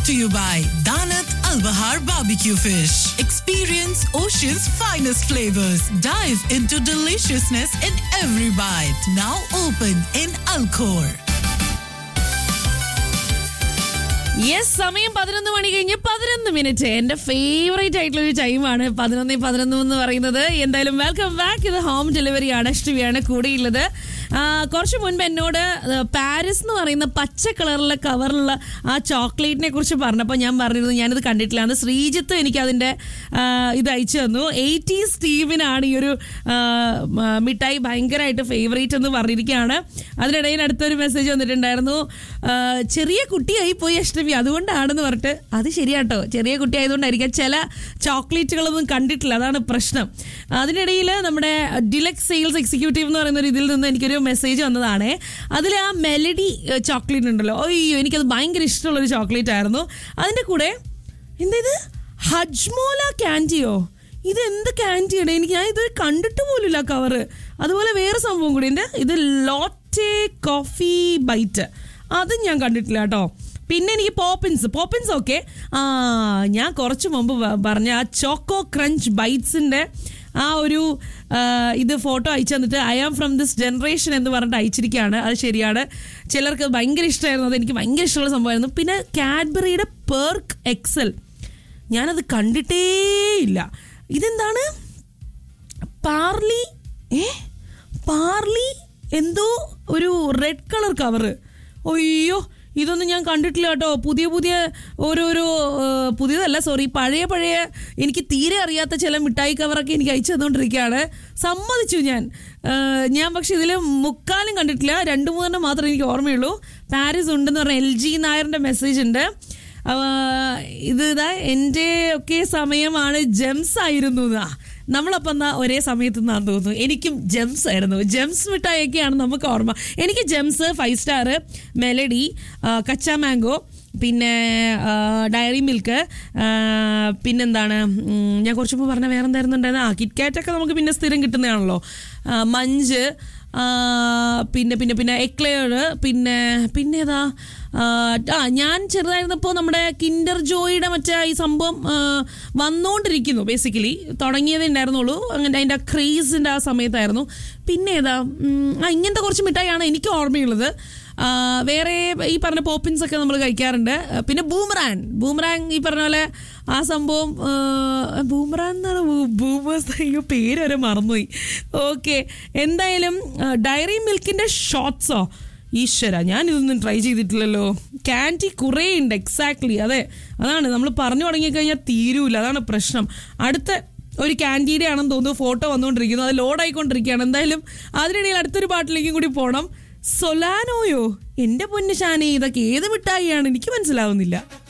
brought to you by Danat Al Bahar Barbecue Fish. Experience Ocean's finest flavors. Dive into deliciousness in every bite. Now open in Alcor. Yes സമയം പതിനൊന്ന് മണി കഴിഞ്ഞ് പതിനൊന്ന് minute എന്റെ favourite ആയിട്ടുള്ള ഒരു ടൈമാണ് പതിനൊന്ന് പതിനൊന്ന് എന്ന് പറയുന്നത് എന്തായാലും വെൽക്കം ബാക്ക് ഇത് ഹോം ഡെലിവറി ആണ് അഷ്ടമിയാണ് കൂടെയുള്ളത് ആ, കുറച്ച് മുൻപ് എന്നോട് പാരീസ് എന്ന് പറയുന്ന പച്ച കളറിലെ കവറിലുള്ള ആ ചോക്ലേറ്റിനെ കുറിച്ച് പറഞ്ഞപ്പോൾ ഞാൻ പറഞ്ഞിരുന്നു ഞാനിത് കണ്ടിട്ടില്ല അത് ശ്രീജിത്ത് എനിക്ക് അതിന്റെ ആ, ഇത് അയച്ചു തന്നു എയ്റ്റി സ്റ്റീവിനാണ് ഈ ഒരു ആ, മ- മിഠായി ഭയങ്കരമായിട്ട് ഫേവറേറ്റ് എന്ന് പറഞ്ഞിരിക്കുകയാണ് അതിനിടയിൽ അടുത്തൊരു മെസ്സേജ് വന്നിട്ടുണ്ടായിരുന്നു ആ, ചെറിയ കുട്ടിയായി പോയി അഷ്ടമി അതുകൊണ്ടാണെന്ന് പറഞ്ഞിട്ട് അത് ശരിയാട്ടോ ചെറിയ കുട്ടി ആയതുകൊണ്ടായിരിക്കാം ചില ചോക്ലേറ്റുകളൊന്നും കണ്ടിട്ടില്ല അതാണ് പ്രശ്നം അതിനിടയിൽ നമ്മുടെ ഡിലക്സ് സെയിൽസ് എക്സിക്യൂട്ടീവ് എന്ന് പറയുന്ന ഒരു ഇതിൽ നിന്ന് എനിക്കൊരു മെസ്സേജ് വന്നതാണ് അതിൽ ആ മെലഡി ചോക്ലേറ്റ് ഉണ്ടല്ലോ അയ്യോ എനിക്കത് ഭയങ്കര ഇഷ്ടമുള്ളൊരു ചോക്ലേറ്റ് ആയിരുന്നു അതിൻ്റെ കൂടെ എന്താ ഇത് ഹജ്മോല ക്യാൻഡിയോ ഇത് എന്ത് ക്യാൻഡിയാണ് എനിക്ക് ഞാൻ ഇത് കണ്ടിട്ട് പോലുമില്ല കവറ് അതുപോലെ വേറെ സംഭവം കൂടി ഉണ്ട് ഇത് ലോറ്റെ കോഫി ബൈറ്റ് അതും ഞാൻ കണ്ടിട്ടില്ല കേട്ടോ പിന്നെ എനിക്ക് പോപ്പിൻസ് പോപ്പിൻസ് ഓക്കെ ആ ഞാൻ കുറച്ച് മുമ്പ് പ- പറഞ്ഞ ആ ചോക്കോ ക്രഞ്ച് ബൈറ്റ്സിൻ്റെ ആ ഒരു ആ, ഇത് ഫോട്ടോ അയച്ചു തന്നിട്ട് I am from this generation എന്ന് പറഞ്ഞിട്ട് അയച്ചിരിക്കുകയാണ് അത് ശരിയാണ് ചിലർക്ക് ഭയങ്കര ഇഷ്ടമായിരുന്നു അത് എനിക്ക് ഭയങ്കര ഇഷ്ടമുള്ള സംഭവമായിരുന്നു പിന്നെ കാഡ്ബറിയുടെ പേർക്ക് എക്സൽ ഞാനത് കണ്ടിട്ടേ ഇല്ല ഇതെന്താണ് പാർലി ഏ പാർലി എന്തോ ഒരു റെഡ് കളർ കവറ് അയ്യോ ഇതൊന്നും ഞാൻ കണ്ടിട്ടില്ല കേട്ടോ പുതിയ പുതിയ ഓരോരോ ആ, പുതിയതല്ല സോറി പഴയ പഴയ എനിക്ക് തീരെ അറിയാത്ത ചില മിഠായി കവറൊക്കെ എനിക്ക് അയച്ചു തന്നുകൊണ്ടിരിക്കുകയാണ് സമ്മതിച്ചു ഞാൻ ആ, ഞാൻ പക്ഷെ ഇതിൽ മുക്കാലും കണ്ടിട്ടില്ല രണ്ട് മൂന്നെണ്ണം മാത്രമേ എനിക്ക് ഓർമ്മയുള്ളൂ പാരീസ് ഉണ്ടെന്ന് പറഞ്ഞ എൽ ജി നായറിൻ്റെ മെസ്സേജ് ഉണ്ട് ആ, ഇത് ഇതാ എൻ്റെ ഒക്കെ സമയമാണ് ജെംസ് ആയിരുന്നു എന്നാ. നമ്മളപ്പം എന്നാ ഒരേ സമയത്ത് നിന്നാന്ന് തോന്നുന്നു എനിക്കും ജെംസ് ആയിരുന്നു ജെംസ് മിഠായിയൊക്കെയാണ് നമുക്ക് ഓർമ്മ എനിക്ക് ജെംസ് ഫൈവ് സ്റ്റാർ മെലഡി ആ, കച്ച മാംഗോ പിന്നെ ആ, ഡയറി മിൽക്ക് ആ, പിന്നെന്താണ് ഉം, ഞാൻ കുറച്ച് മുമ്പ് പറഞ്ഞ വേറെ എന്തായിരുന്നുണ്ടായിരുന്നു ആ കിറ്റ്കാറ്റൊക്കെ നമുക്ക് പിന്നെ സ്ഥിരം കിട്ടുന്നതാണല്ലോ ആ, മഞ്ച് ആ, പിന്നെ പിന്നെ പിന്നെ എക്ലെയർ പിന്നെ പിന്നെ ഏതാ ആ, ആ ഞാൻ ചെറുതായിരുന്നപ്പോൾ നമ്മുടെ കിൻഡർ ജോയിയുടെ മറ്റേ ഈ സംഭവം ആ, വന്നുകൊണ്ടിരിക്കുന്നു ബേസിക്കലി തുടങ്ങിയതേ ഉണ്ടായിരുന്നുള്ളൂ അങ്ങനെ അതിൻ്റെ ക്രേസിൻ്റെ ആ സമയത്തായിരുന്നു പിന്നെ ഏതാ ഉം, ആ ഇങ്ങനത്തെ കുറച്ച് മിഠായിയാണ് എനിക്ക് ഓർമ്മയുള്ളത് ആ, വേറെ ഈ പറഞ്ഞ പോപ്പിൻസ് ഒക്കെ നമ്മൾ കഴിക്കാറുണ്ട് പിന്നെ ബൂമറാൻ ബൂമറാൻ ഈ പറഞ്ഞ പോലെ ആ സംഭവം ബൂമറാൻ എന്നാണ് ബൂമേഴ്സ് അയ്യോ പേര് വരെ മറന്നുപോയി ഓക്കെ എന്തായാലും ഡയറി മിൽക്കിന്റെ ഷോർട്ട്സോ ഈശ്വര ഞാൻ ഇതൊന്നും ട്രൈ ചെയ്തിട്ടില്ലല്ലോ ക്യാൻറ്റി കുറേ ഉണ്ട് എക്സാക്ട്ലി അതെ അതാണ് നമ്മൾ പറഞ്ഞു തുടങ്ങിക്കഴിഞ്ഞാൽ തീരൂല അതാണ് പ്രശ്നം അടുത്ത ഒരു ക്യാൻറ്റീൻ്റെ ആണെന്ന് തോന്നുന്നു ഫോട്ടോ വന്നുകൊണ്ടിരിക്കുന്നു അത് ലോഡ് ആയിക്കൊണ്ടിരിക്കുകയാണ് എന്തായാലും അതിനിടയിൽ അടുത്തൊരു പാട്ടിലേക്കും കൂടി പോകണം സൊലാനോയോ എൻ്റെ പൊന്നു ഷാനി ഇതൊക്കെ ഏത് മിഠായിയാണ് എനിക്ക് മനസ്സിലാവുന്നില്ല